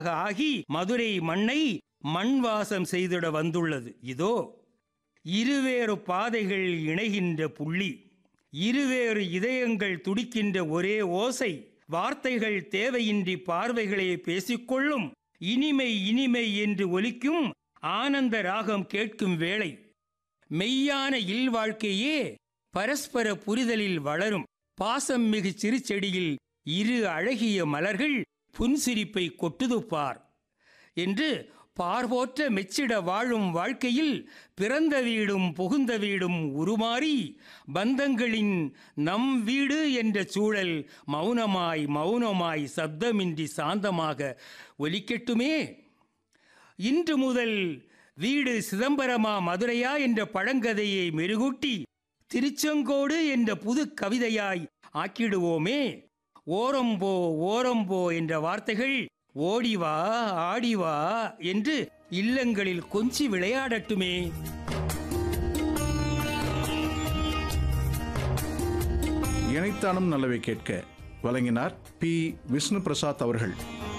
ஆகி மதுரை மண்ணை மண் வாசம் செய்திட வந்துள்ளது இதோ இருவேறு பாதைகள் இணைகின்ற புள்ளி இருவேறு இதயங்கள் துடிக்கின்ற ஒரே ஓசை வார்த்தைகள் தேவையின்றி பார்வைகளை பேசிக்கொள்ளும் இனிமை இனிமை என்று ஒலிக்கும் ஆனந்த ராகம் கேட்கும் வேளை மெய்யான இல்வாழ்க்கையே பரஸ்பர புரிதலில் வளரும் பாசம் மிகு சிறு செடியில் இரு அழகிய மலர்கள் புன்சிரிப்பை கொட்டுதுப்பார் என்று பார்போற்ற மெச்சிட வாழும் வாழ்க்கையில் பிறந்த வீடும் புகுந்த வீடும் உருமாறி பந்தங்களின் நம் வீடு என்ற சூழல் மௌனமாய் மௌனமாய் சப்தமின்றி சாந்தமாக ஒலிக்கட்டுமே இன்று முதல் வீடு சிதம்பரமா மதுரையா என்ற பழங்கதையை மெருகூட்டி திருச்செங்கோடு என்ற புது கவிதையாய் ஆக்கிடுவோமே ஓரம்போ ஓரம்போ என்ற வார்த்தைகள் ஓடிவா ஆடிவா என்று இல்லங்களில் கொஞ்சி விளையாடட்டுமே இணைத்தானும் நல்லவை கேட்க வழங்கினார் பி விஷ்ணு பிரசாத் அவர்கள்